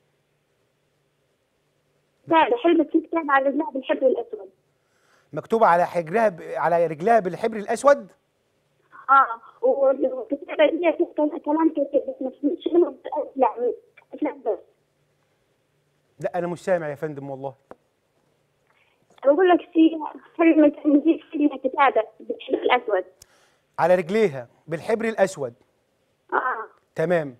كتابه حلمت في كتابه على رجلها بالحبر الاسود مكتوب على حجرها ب... على رجلها بالحبر الاسود اه والكتابة دي فيها كلام كتير بس ما فهمتش منه يعني أفلام بس لا انا مش سامع يا فندم والله بقول لك في حلم تنزيل فيلم كتابة بالحلم الأسود على رجليها بالحبر الاسود اه تمام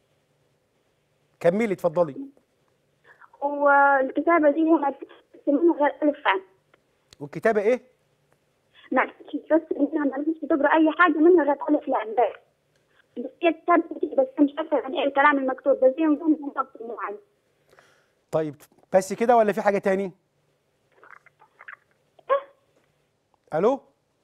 كملي اتفضلي والكتابة دي ما تكتبش منها غير ألف عن والكتابه ايه ما تكتبش بس منها ما تكتبش تقرا أي حاجة منها غير ألف لام بس بس هي كتابة دي بس مش عارفة يعني إيه الكلام المكتوب بس هي نظام ضبط معين طيب بس كده ولا في حاجه تاني الو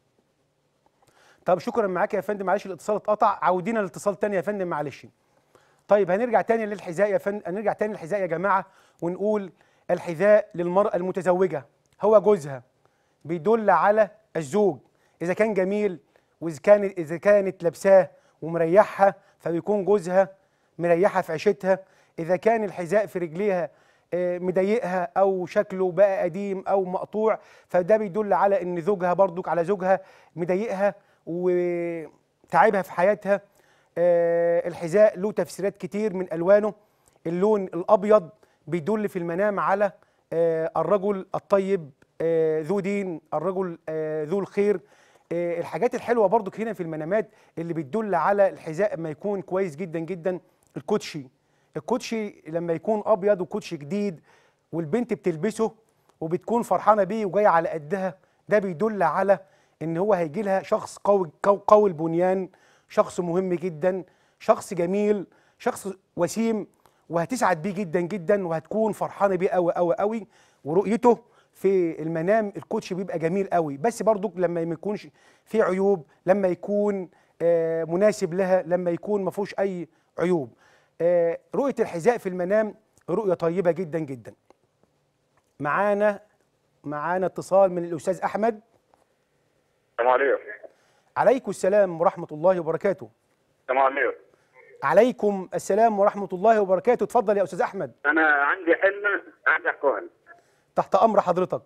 طب شكرا معاك يا فندم معلش الاتصال اتقطع عودينا الاتصال تاني يا فندم معلش طيب هنرجع تاني للحذاء يا فندم هنرجع تاني للحذاء يا جماعه ونقول الحذاء للمراه المتزوجه هو جوزها بيدل على الزوج اذا كان جميل واذا كانت اذا كانت لابساه ومريحها فبيكون جوزها مريحها في عيشتها اذا كان الحذاء في رجليها آه، مضايقها او شكله بقى قديم او مقطوع فده بيدل على ان زوجها برضك على زوجها مضايقها وتعبها في حياتها آه، الحذاء له تفسيرات كتير من الوانه اللون الابيض بيدل في المنام على آه، الرجل الطيب آه، ذو دين الرجل آه، ذو الخير آه، الحاجات الحلوه برضو هنا في المنامات اللي بتدل على الحذاء ما يكون كويس جدا جدا الكوتشي الكوتشي لما يكون ابيض وكوتشي جديد والبنت بتلبسه وبتكون فرحانه بيه وجايه على قدها ده بيدل على ان هو هيجي لها شخص قوي قو- قوي البنيان شخص مهم جدا شخص جميل شخص وسيم وهتسعد بيه جدا جدا وهتكون فرحانه بيه قوي قوي قوي ورؤيته في المنام الكوتش بيبقى جميل قوي بس برضو لما ما يكونش فيه عيوب لما يكون آه، مناسب لها لما يكون ما فيهوش اي عيوب آه، رؤيه الحذاء في المنام رؤيه طيبه جدا جدا معانا معانا اتصال من الاستاذ احمد السلام عليكم عليكم السلام ورحمه الله وبركاته السلام عليكم عليكم السلام ورحمه الله وبركاته اتفضل يا استاذ احمد انا عندي حلم عندي احكوها لك. تحت امر حضرتك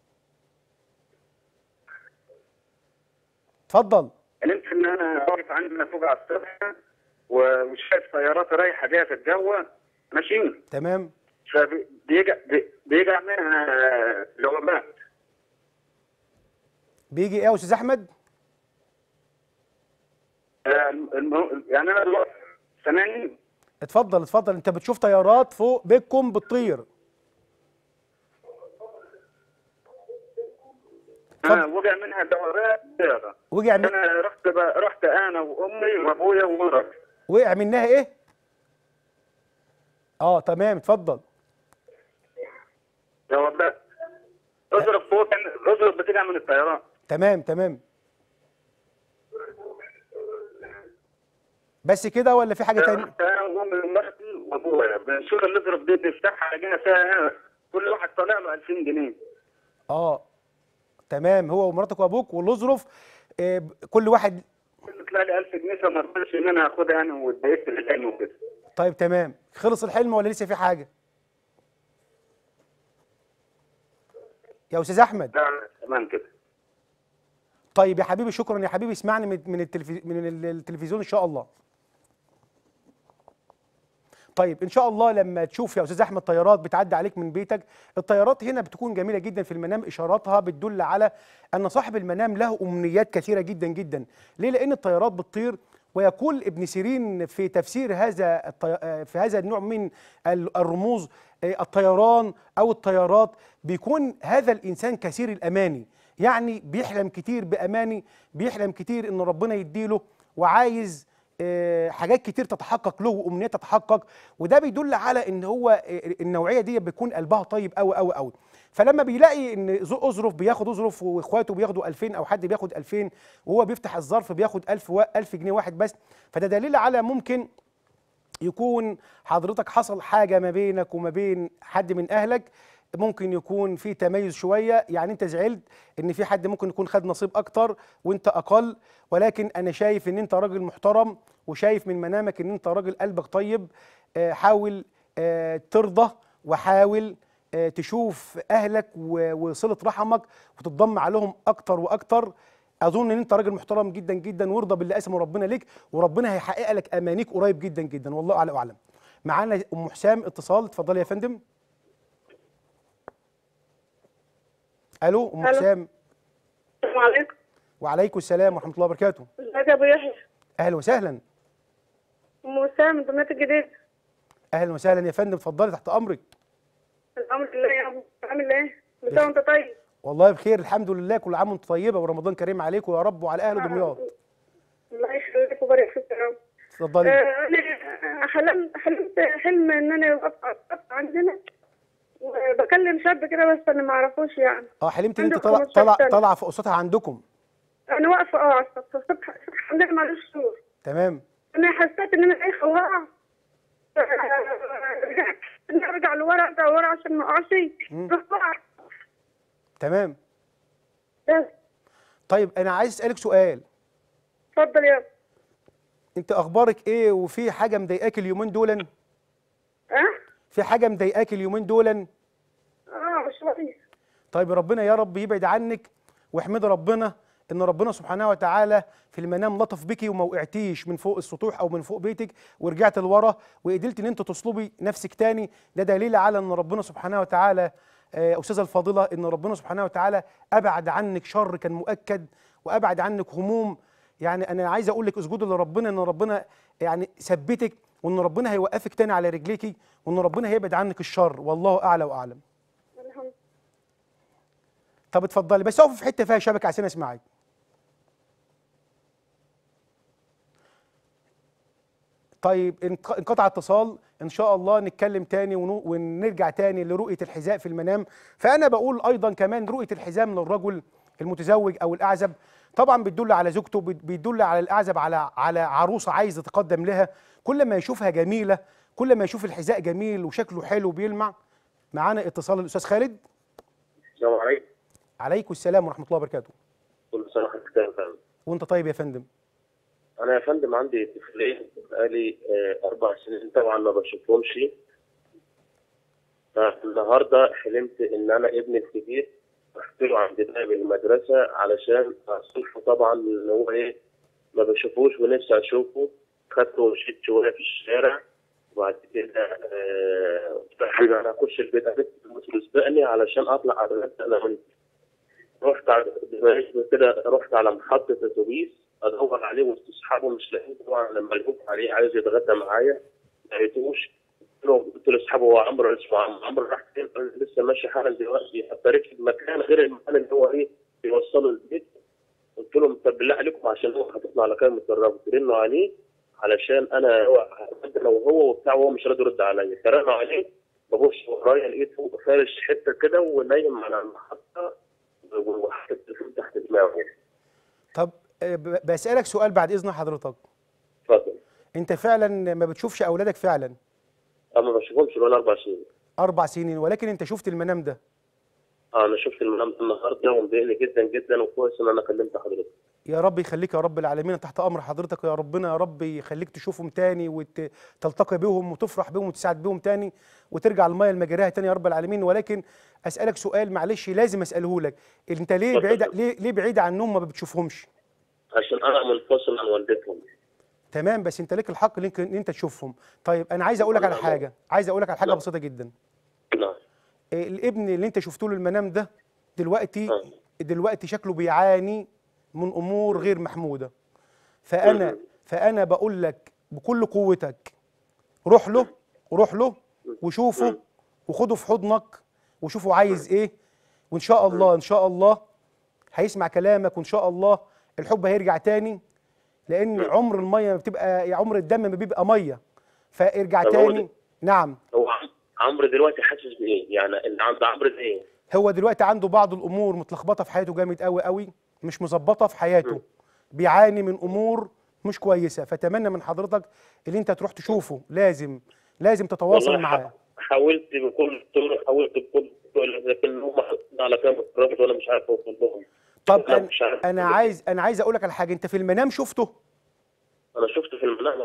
اتفضل حلمت ان انا واقف عندنا فوق على السطح و- وشايف طيارات رايحه جايه في الجو ماشي تمام فبيجي بيجي منها لغمات بيجي ايه يا استاذ احمد آه، الم- يعني انا دلوقتي سامعني اتفضل اتفضل انت بتشوف طيارات فوق بيتكم بتطير انا وقع منها دورات بيضاء وقع من... انا رحت ب... رحت انا وامي وابويا ومرتي وقع منها ايه اه تمام اتفضل دورات اضرب فوق اضرب بتقع من الطيارات تمام تمام بس كده ولا في حاجه تانية رحت انا وامي ومرتي وابويا بنشوف الاضرب دي بنفتحها لقينا فيها كل واحد طالع له 2000 جنيه اه تمام هو ومراتك وابوك والاظرف آه ب- كل واحد طلع لي 1000 جنيه فما رضيتش ان انا اخدها انا واتضايقت في الحلم وكده طيب تمام خلص الحلم ولا لسه في حاجه يا استاذ احمد لا لا تمام كده طيب يا حبيبي شكرا يا حبيبي اسمعني من من التلفي... من ال- التلفزيون ان شاء الله طيب ان شاء الله لما تشوف يا استاذ احمد طيارات بتعدي عليك من بيتك الطيارات هنا بتكون جميله جدا في المنام اشاراتها بتدل على ان صاحب المنام له امنيات كثيره جدا جدا ليه لان الطيارات بتطير ويقول ابن سيرين في تفسير هذا الطي... آه، في هذا النوع من ال- الرموز آه، الطيران او الطيارات بيكون هذا الانسان كثير الاماني يعني بيحلم كتير باماني بيحلم كتير ان ربنا يديله وعايز آه، حاجات كتير تتحقق له وامنيات تتحقق وده بيدل على ان هو آه، النوعيه دي بيكون قلبها طيب قوي قوي قوي فلما بيلاقي ان ذو اظرف بياخد اظرف واخواته بياخدوا 2000 او حد بياخد 2000 وهو بيفتح الظرف بياخد 1000 و 1000 جنيه واحد بس فده دليل على ممكن يكون حضرتك حصل حاجه ما بينك وما بين حد من اهلك ممكن يكون في تميز شويه يعني انت زعلت ان في حد ممكن يكون خد نصيب اكتر وانت اقل ولكن انا شايف ان انت راجل محترم وشايف من منامك ان انت راجل قلبك طيب آه، حاول آه، ترضى وحاول آه، تشوف اهلك و- وصله رحمك وتتضم عليهم اكتر واكتر اظن ان انت راجل محترم جدا جدا وارضى باللي قسمه ربنا ليك وربنا هيحقق لك امانيك قريب جدا جدا والله اعلى واعلم معانا ام حسام اتصال اتفضلي يا فندم الو ام ألو. حسام السلام عليكم وعليكم السلام ورحمه الله وبركاته ازيك يا ابو يحيى اهلا وسهلا ام وسام من دمياط الجديد اهلا وسهلا يا فندم اتفضلي تحت امرك الحمد لله يا ابو عامل ايه؟ كل سنه وانت طيب والله بخير الحمد لله كل عام وانت طيبه ورمضان كريم عليكم يا رب وعلى اهل دمياط الله يخليك ويبارك فيك يا رب اتفضلي آه، انا حلمت حلمت حلم ان انا واقفه واقفة عندنا وبكلم شاب كده بس انا ما اعرفوش يعني اه حلمت ان عندي انت طالع 15 طالع سنة. طالعه في قصتها عندكم انا واقفه اه على السطح الصبح الصبح عندنا معلش شهور تمام انا حسيت ان انا دايخه وقع رجعت إني ارجع لورا ارجع لورا عشان ما اقعش رحت وقعت تمام بس طيب انا عايز اسالك سؤال اتفضل يا انت اخبارك ايه وفي حاجه مضايقاك اليومين دول اه في حاجه مضايقاك اليومين دول اه شويه طيب ربنا يا رب يبعد عنك واحمد ربنا ان ربنا سبحانه وتعالى في المنام لطف بك وما وقعتيش من فوق السطوح او من فوق بيتك ورجعت لورا وقدرت ان انت تصلبي نفسك تاني ده دليل على ان ربنا سبحانه وتعالى آه، استاذه الفاضله ان ربنا سبحانه وتعالى ابعد عنك شر كان مؤكد وابعد عنك هموم يعني انا عايز اقول لك اسجدي لربنا ان ربنا يعني ثبتك وان ربنا هيوقفك تاني على رجليكي وان ربنا هيبعد عنك الشر والله اعلى واعلم الحمد طب اتفضلي بس اقف في حته فيها شبكه عشان اسمعك طيب انق- انقطع اتصال ان شاء الله نتكلم تاني ونو- ونرجع تاني لرؤيه الحذاء في المنام فانا بقول ايضا كمان رؤيه الحذاء من الرجل المتزوج او الاعزب طبعا بتدل على زوجته بت- بيدل على الاعزب على على عروسه عايز يتقدم لها كل ما يشوفها جميله كل ما يشوف الحذاء جميل وشكله حلو بيلمع معانا اتصال الاستاذ خالد السلام عليكم عليكم السلام ورحمه الله وبركاته كل سنه وحضرتك طيب يا فندم وانت طيب يا فندم انا يا فندم عندي طفلين بقالي آه، اربع سنين طبعا ما بشوفهمش فالنهارده حلمت ان انا ابني الكبير رحت له عند باب المدرسه علشان اصلحه طبعا ان هو ايه ما بشوفوش ونفسي اشوفه خدته ومشيت شويه في الشارع وبعد كده آه، قلت له يا حبيبي انا هخش البيت قابلت وسبقني علشان اطلع على البيت انا وانت رحت على كده رحت على محطة أتوبيس أدور عليه وسط أصحابه مش لاقيه طبعا لما لقيت عليه عايز يتغدى معايا ما لقيتوش قلت له قلت لاصحابه هو عمرو اسمه عمرو عمرو راح فين؟ قال لي لسه ماشي حالا دلوقتي حتى ركب مكان غير المكان اللي هو ايه بيوصله البيت قلت لهم طب بالله عليكم عشان هو حاططنا على كلمة الرب ترنوا عليه علشان انا هو هتغدى انا وهو وبتاع وهو مش راضي يرد عليا فرنوا عليه ببص ورايا لقيته فارش حته كده ونايم على المحطه وحاطط التليفون تحت دماغه طب آه، ب- بسالك سؤال بعد اذن حضرتك اتفضل انت فعلا ما بتشوفش اولادك فعلا انا ما بشوفهمش من اربع سنين اربع سنين ولكن انت شفت المنام ده اه انا شفت المنام ده النهارده ومضايقني جدا جدا وكويس ان انا كلمت حضرتك يا رب يخليك يا رب العالمين تحت امر حضرتك يا ربنا يا رب يخليك تشوفهم تاني وتلتقي بهم وتفرح بهم وتسعد بهم تاني وترجع الميه لمجاريها تاني يا رب العالمين ولكن اسالك سؤال معلش لازم اساله لك انت ليه اتفضل. بعيد ليه ليه بعيد عنهم ما بتشوفهمش عشان انا منفصل عن والدتهم تمام بس انت ليك الحق ليك ان انت تشوفهم طيب انا عايز اقول لك على نعم. حاجه عايز اقول لك على حاجه نعم. بسيطه جدا نعم إيه، الابن اللي انت شفته له المنام ده دلوقتي آه. دلوقتي شكله بيعاني من امور غير محموده فانا مم. فانا بقول لك بكل قوتك روح له روح له وشوفه مم. وخده في حضنك وشوفه عايز ايه وان شاء الله ان شاء الله هيسمع كلامك وان شاء الله الحب هيرجع تاني لان عمر الميه بتبقى عمر الدم ما بيبقى ميه فارجع طب هو تاني ده- نعم هو عم- عمرو دلوقتي حاسس بايه؟ يعني اللي عند عمرو ده ايه؟ هو دلوقتي عنده بعض الامور متلخبطه في حياته جامد قوي قوي مش مظبطه في حياته بيعاني من امور مش كويسه فاتمنى من حضرتك اللي انت تروح تشوفه لازم لازم تتواصل والله معاه ح- حاولت بكل الطرق حاولت بكل الطرق لكن هم حاطين على كلمة الرب وانا مش عارف اوصل لهم طب أنا انا, مش عارف أنا أقول عايز انا عايز اقول لك على حاجه انت في المنام شفته انا شفت في المنام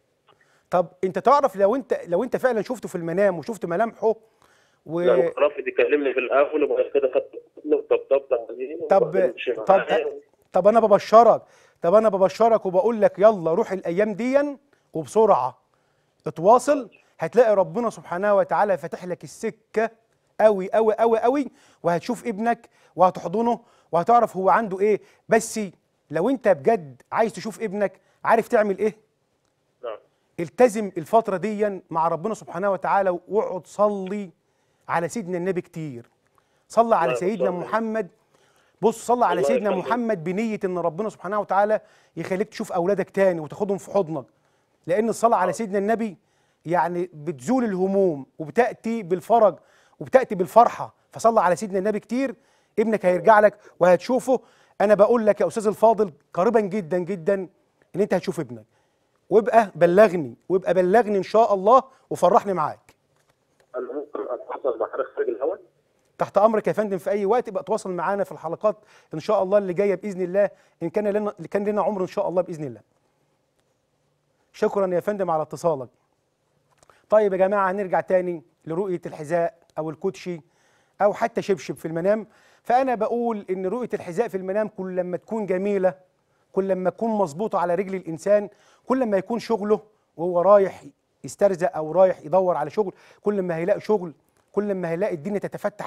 طب انت تعرف لو انت لو انت فعلا شفته في المنام وشفت ملامحه و لو رافض يكلمني في الاول وبعد كده خدت طبطبت عليه طب وبعدين مشي طب معايا. طب انا ببشرك طب انا ببشرك وبقول لك يلا روح الايام ديا وبسرعه اتواصل هتلاقي ربنا سبحانه وتعالى فاتح لك السكه قوي قوي قوي قوي وهتشوف ابنك وهتحضنه وهتعرف هو عنده ايه بس لو انت بجد عايز تشوف ابنك عارف تعمل ايه نعم التزم الفترة دي مع ربنا سبحانه وتعالى واقعد صلي على سيدنا النبي كتير صلى على الله سيدنا يصلي. محمد بص صلى على الله سيدنا يصلي. محمد بنية ان ربنا سبحانه وتعالى يخليك تشوف اولادك تاني وتاخدهم في حضنك لان الصلاة على سيدنا النبي يعني بتزول الهموم وبتأتي بالفرج وبتأتي بالفرحة فصلى على سيدنا النبي كتير ابنك هيرجع لك وهتشوفه انا بقول لك يا استاذ الفاضل قريبا جدا جدا ان انت هتشوف ابنك وابقى بلغني وابقى بلغني ان شاء الله وفرحني معاك انا ممكن اتواصل مع حضرتك خارج الاول تحت امرك يا فندم في اي وقت ابقى تواصل معانا في الحلقات ان شاء الله اللي جايه باذن الله ان كان لنا كان لنا عمر ان شاء الله باذن الله شكرا يا فندم على اتصالك طيب يا جماعه هنرجع تاني لرؤيه الحذاء او الكوتشي او حتى شبشب في المنام فانا بقول ان رؤيه الحذاء في المنام كل لما تكون جميله كل لما تكون مظبوطه على رجل الانسان كل ما يكون شغله وهو رايح يسترزق او رايح يدور على شغل كل ما هيلاقي شغل كل ما هيلاقي الدنيا تتفتح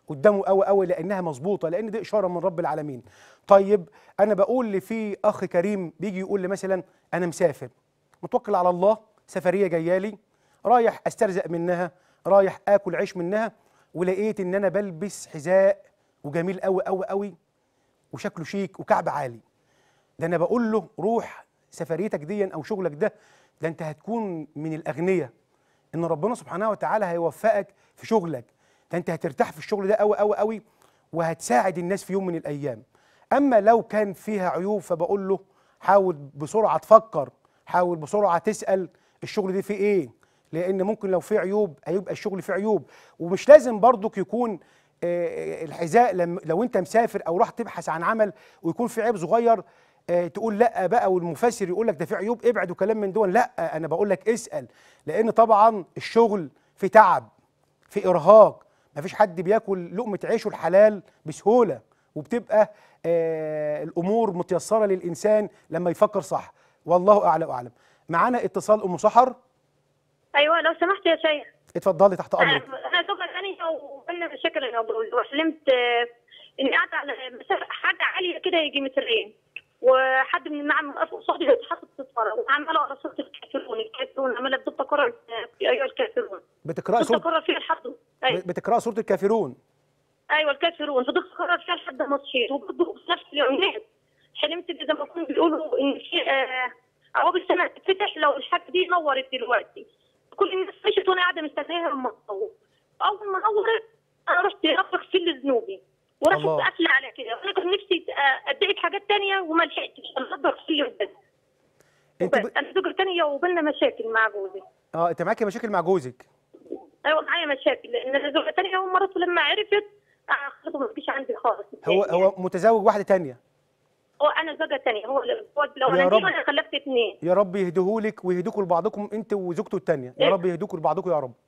قدامه قوي قوي لانها مظبوطه لان دي اشاره من رب العالمين طيب انا بقول لي في اخ كريم بيجي يقول لي مثلا انا مسافر متوكل على الله سفريه جايه لي رايح استرزق منها رايح اكل عيش منها ولقيت ان انا بلبس حذاء وجميل قوي قوي قوي وشكله شيك وكعب عالي ده انا بقول له روح سفريتك دي او شغلك ده ده انت هتكون من الاغنياء ان ربنا سبحانه وتعالى هيوفقك في شغلك ده انت هترتاح في الشغل ده قوي قوي قوي وهتساعد الناس في يوم من الايام اما لو كان فيها عيوب فبقول له حاول بسرعه تفكر حاول بسرعه تسال الشغل ده فيه ايه لان ممكن لو فيه عيوب هيبقى الشغل فيه عيوب ومش لازم برضك يكون آه، الحذاء لم- لو انت مسافر او راح تبحث عن عمل ويكون في عيب صغير آه، تقول لا بقى والمفسر يقول لك ده في عيوب ابعد وكلام من دول لا انا بقول لك اسال لان طبعا الشغل في تعب في ارهاق مفيش حد بياكل لقمه عيشه الحلال بسهوله وبتبقى آه الامور متيسره للانسان لما يفكر صح والله اعلى واعلم معانا اتصال ام سحر ايوه لو سمحت يا شيخ اتفضلي تحت امرك انا زوجة ثانية وقلنا مشاكل انا وبقول- وحلمت آه، اني قاعدة على مسافة حاجة عالية كده يجي مترين وحد من المعمل واقف قصادي حاطط ستارة وعمالة اقرا سورة الكافرون الكافرون عمالة بدي اقرا في ايها الكافرون بتقراي بدي سوره اقرا فيها لحد ايوه بتقراي سوره الكافرون ايوه الكافرون فضلت اقرا فيها لحد ما صحيت وبرضه في نفس اليوم نمت حلمت زي ما كانوا بيقولوا ان في آه، ابواب السماء تتفتح لو الحاجه دي نورت دلوقتي كل الناس مشت وانا قاعده مستنياها لما تنور اول ما نورت انا رحت ربك في ذنوبي ورحت الله. قافله على كده وانا كان نفسي آه، ادعي حاجات تانية وما لحقتش انا ربك في بس انت ب... انا زوجة تانية وبينا مشاكل مع جوزي اه انت معاكي مشاكل مع جوزك ايوه معايا مشاكل لان انا زوجة تانية ومرته لما عرفت آه، خلاص ما تجيش عندي خالص هو هو متزوج واحده تانية هو انا زوجة تانية هو هو لو يا انا رب. دي وانا خلفت اثنين يا رب يهديهولك ويهديكوا لبعضكم انت وزوجته التانية يا إيه؟ رب يهديكوا لبعضكم يا رب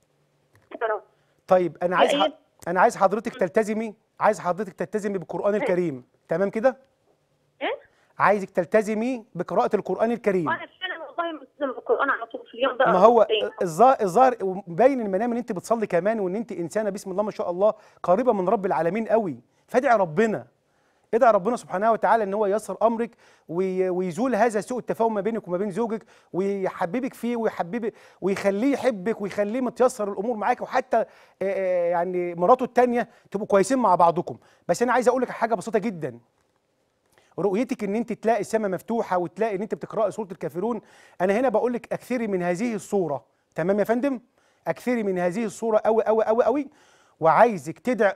طيب انا عايز ح... إيه؟ انا عايز حضرتك تلتزمي عايز حضرتك تلتزمي بالقران الكريم تمام كده ايه؟ عايزك تلتزمي بقراءه القران الكريم وانا فعلا والله ملتزمة بالقران على طول في اليوم ده ما هو مرتين. الظاهر الظاهر باين المنام ان انت بتصلي كمان وان انت انسانه بسم الله ما شاء الله قريبه من رب العالمين قوي فادعي ربنا ادعي ربنا سبحانه وتعالى ان هو ييسر امرك وي- ويزول هذا سوء التفاهم ما بينك وما بين زوجك ويحببك فيه ويحببك ويخليه يحبك ويخليه متيسر الامور معاك وحتى آه، آه، يعني مراته التانية تبقوا كويسين مع بعضكم بس انا عايز اقول لك حاجه بسيطه جدا رؤيتك ان انت تلاقي السماء مفتوحه وتلاقي ان انت بتقراي سوره الكافرون انا هنا بقول لك اكثري من هذه الصوره تمام يا فندم اكثري من هذه الصوره قوي قوي قوي قوي وعايزك تدعي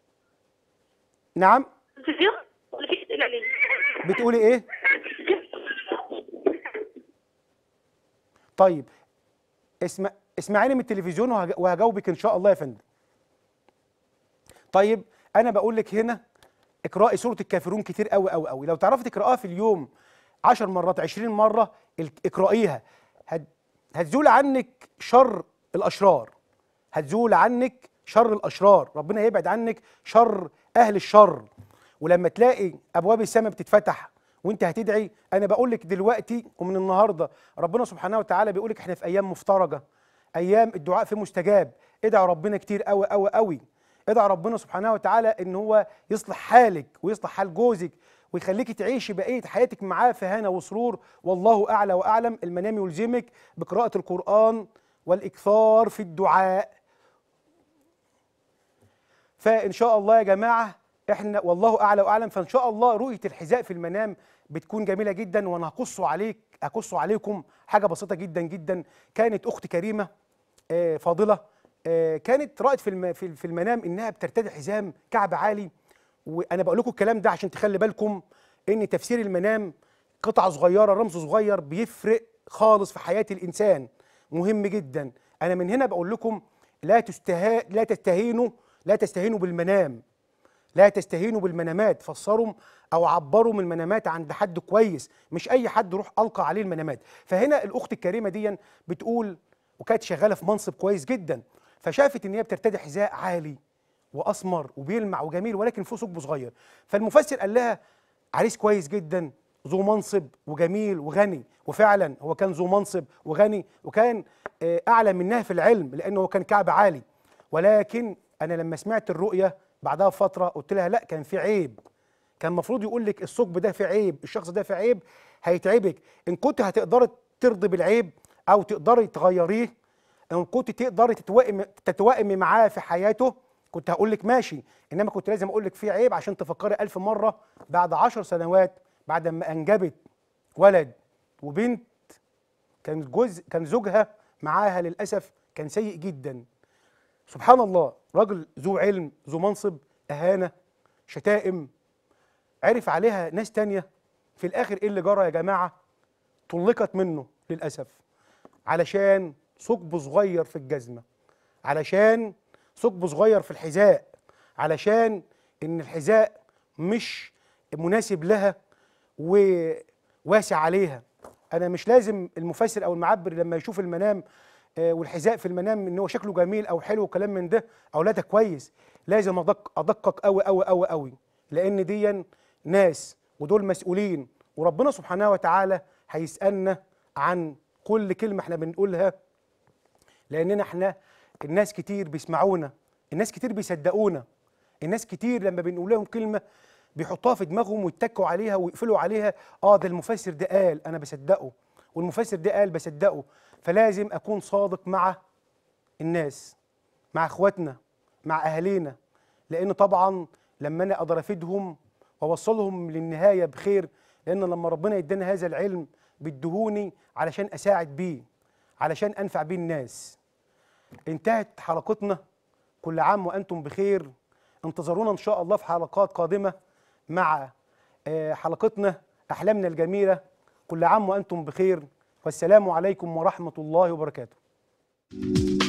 نعم التلفزيون ولا في اسئله ليه؟ بتقولي ايه طيب اسمع اسمعيني من التلفزيون وهج- وهجاوبك ان شاء الله يا فندم طيب انا بقول لك هنا اقراي سوره الكافرون كتير قوي قوي قوي لو تعرفي تقراها في اليوم 10 مرات 20 مره ال- اقرايها هت- هتزول عنك شر الاشرار هتزول عنك شر الاشرار ربنا يبعد عنك شر اهل الشر ولما تلاقي ابواب السماء بتتفتح وانت هتدعي انا بقول لك دلوقتي ومن النهارده ربنا سبحانه وتعالى بيقول لك احنا في ايام مفترجه ايام الدعاء فيه مستجاب ادعي ربنا كتير قوي قوي قوي ادعي ربنا سبحانه وتعالى ان هو يصلح حالك ويصلح حال جوزك ويخليك تعيشي بقيه حياتك معاه في هنا وسرور والله اعلى واعلم المنام يلزمك بقراءه القران والاكثار في الدعاء فان شاء الله يا جماعه احنا والله اعلى واعلم فان شاء الله رؤيه الحذاء في المنام بتكون جميله جدا وانا هقص عليك هقص عليكم حاجه بسيطه جدا جدا كانت اخت كريمه آه، فاضله آه، كانت رأت في الم- في في المنام انها بترتدي حزام كعب عالي وانا بقول لكم الكلام ده عشان تخلي بالكم ان تفسير المنام قطعه صغيره رمز صغير بيفرق خالص في حياه الانسان مهم جدا انا من هنا بقول لكم لا تسته لا تستهينوا لا تستهينوا بالمنام لا تستهينوا بالمنامات فسروا او عبروا من المنامات عند حد كويس مش اي حد يروح القى عليه المنامات فهنا الاخت الكريمه دي بتقول وكانت شغاله في منصب كويس جدا فشافت ان هي بترتدي حذاء عالي واسمر وبيلمع وجميل ولكن فوق ثقب صغير فالمفسر قال لها عريس كويس جدا ذو منصب وجميل وغني وفعلا هو كان ذو منصب وغني وكان آه، اعلى منها في العلم لانه هو كان كعب عالي ولكن انا لما سمعت الرؤيه بعدها بفتره قلت لها لا كان في عيب كان المفروض يقول لك الثقب ده في عيب الشخص ده في عيب هيتعبك ان كنت هتقدري ترضي بالعيب او تقدري تغيريه ان كنت تقدري تتوائمي تتوائمي معاه في حياته كنت هقول لك ماشي انما كنت لازم اقول لك في عيب عشان تفكري ألف مره بعد عشر سنوات بعد ما انجبت ولد وبنت كان جوز كان زوجها معاها للاسف كان سيء جدا سبحان الله راجل ذو علم ذو منصب اهانه شتائم عرف عليها ناس تانية في الاخر ايه اللي جرى يا جماعه طلقت منه للاسف علشان ثقب صغير في الجزمه علشان ثقب صغير في الحذاء علشان ان الحذاء مش مناسب لها وواسع عليها انا مش لازم المفسر او المعبر لما يشوف المنام آه، والحذاء في المنام ان هو شكله جميل او حلو وكلام من ده او لا ده كويس لازم ادق ادقق قوي قوي قوي قوي لان دي ناس ودول مسؤولين وربنا سبحانه وتعالى هيسالنا عن كل كلمه احنا بنقولها لاننا احنا الناس كتير بيسمعونا الناس كتير بيصدقونا الناس كتير لما بنقول لهم كلمه بيحطوها في دماغهم ويتكوا عليها ويقفلوا عليها اه ده المفسر ده قال انا بصدقه والمفسر ده قال بصدقه فلازم اكون صادق مع الناس مع اخواتنا مع اهالينا لان طبعا لما انا اقدر افيدهم واوصلهم للنهايه بخير لان لما ربنا يدينا هذا العلم بيدهوني علشان اساعد بيه علشان انفع بيه الناس انتهت حلقتنا كل عام وانتم بخير انتظرونا ان شاء الله في حلقات قادمه مع آه، حلقتنا احلامنا الجميله كل عام وانتم بخير والسلام عليكم ورحمه الله وبركاته